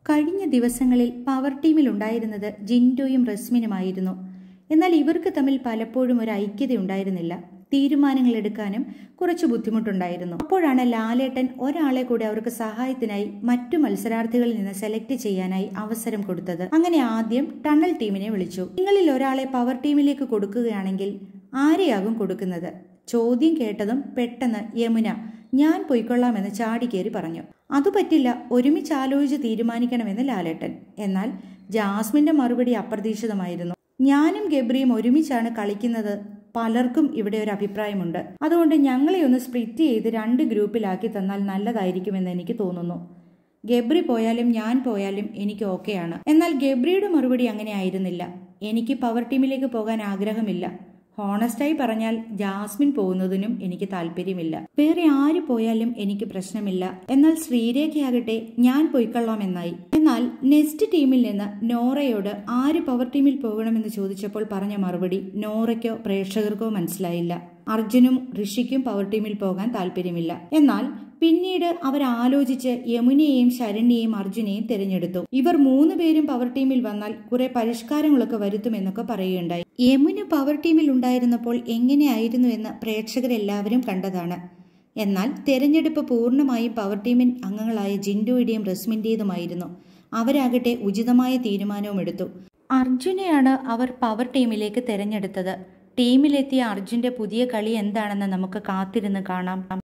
കഴിഞ്ഞ ദിവസങ്ങളിൽ പവർ ടീമിലുണ്ടായിരുന്നത് ജിൻഡോയും റസ്മിനുമായിരുന്നു എന്നാൽ ഇവർക്ക് തമ്മിൽ പലപ്പോഴും ഒരു ഐക്യത ഉണ്ടായിരുന്നില്ല തീരുമാനങ്ങൾ എടുക്കാനും കുറച്ച് ബുദ്ധിമുട്ടുണ്ടായിരുന്നു അപ്പോഴാണ് ലാലേട്ടൻ ഒരാളെ കൂടി അവർക്ക് സഹായത്തിനായി മറ്റു മത്സരാർത്ഥികളിൽ നിന്ന് സെലക്ട് ചെയ്യാനായി അവസരം കൊടുത്തത് അങ്ങനെ ആദ്യം ടണൽ ടീമിനെ വിളിച്ചു നിങ്ങളിൽ ഒരാളെ പവർ ടീമിലേക്ക് കൊടുക്കുകയാണെങ്കിൽ ആരെയാകും കൊടുക്കുന്നത് ചോദ്യം കേട്ടതും പെട്ടെന്ന് യമുന ഞാൻ പൊയ്ക്കൊള്ളാമെന്ന് ചാടിക്കേറി പറഞ്ഞു അതു പറ്റില്ല ഒരുമിച്ച് ആലോചിച്ച് തീരുമാനിക്കണമെന്ന് ലാലേട്ടൻ എന്നാൽ ജാസ്മിന്റെ മറുപടി അപ്രതീക്ഷിതമായിരുന്നു ഞാനും ഗബ്രിയും ഒരുമിച്ചാണ് കളിക്കുന്നത് പലർക്കും ഇവിടെ ഒരു അഭിപ്രായമുണ്ട് അതുകൊണ്ട് ഞങ്ങളെ ഒന്ന് സ്പ്ലിറ്റ് ചെയ്ത് രണ്ട് ഗ്രൂപ്പിലാക്കി തന്നാൽ നല്ലതായിരിക്കുമെന്ന് എനിക്ക് തോന്നുന്നു ഗബ്രി പോയാലും ഞാൻ പോയാലും എനിക്ക് ഓക്കെയാണ് എന്നാൽ ഗബ്രിയുടെ മറുപടി അങ്ങനെ ആയിരുന്നില്ല എനിക്ക് പവർ ടീമിലേക്ക് പോകാൻ ആഗ്രഹമില്ല ഹോണസ്റ്റായി പറഞ്ഞാൽ ജാസ്മിൻ പോകുന്നതിനും എനിക്ക് താല്പര്യമില്ല വേറെ ആര് പോയാലും എനിക്ക് പ്രശ്നമില്ല എന്നാൽ ശ്രീരേഖയാകട്ടെ ഞാൻ പോയിക്കൊള്ളാമെന്നായി എന്നാൽ നെക്സ്റ്റ് ടീമിൽ നിന്ന് നോറയോട് ആര് പവർ ടീമിൽ പോകണമെന്ന് ചോദിച്ചപ്പോൾ പറഞ്ഞ മറുപടി നോറയ്ക്കോ പ്രേക്ഷകർക്കോ മനസ്സിലായില്ല അർജുനും ഋഷിക്കും പവർ ടീമിൽ പോകാൻ താല്പര്യമില്ല എന്നാൽ പിന്നീട് അവർ ആലോചിച്ച് യമുനയെയും ശരണ്യെയും അർജുനെയും തിരഞ്ഞെടുത്തു ഇവർ മൂന്ന് പേരും പവർ ടീമിൽ വന്നാൽ കുറെ പരിഷ്കാരങ്ങളൊക്കെ വരുത്തുമെന്നൊക്കെ പറയുകയുണ്ടായി യമുന പവർ ടീമിൽ ഉണ്ടായിരുന്നപ്പോൾ എങ്ങനെയായിരുന്നു എന്ന് പ്രേക്ഷകരെല്ലാവരും കണ്ടതാണ് എന്നാൽ തെരഞ്ഞെടുപ്പ് പൂർണ്ണമായും പവർ ടീമിൻ അംഗങ്ങളായ ജിൻഡോയുടെയും റസ്മിന്റേതുമായിരുന്നു അവരാകട്ടെ ഉചിതമായ തീരുമാനവും എടുത്തു അർജുനെയാണ് അവർ പവർ ടീമിലേക്ക് തെരഞ്ഞെടുത്തത് ടീമിലെത്തിയ അർജുന്റെ പുതിയ കളി എന്താണെന്ന് നമുക്ക് കാത്തിരുന്ന് കാണാം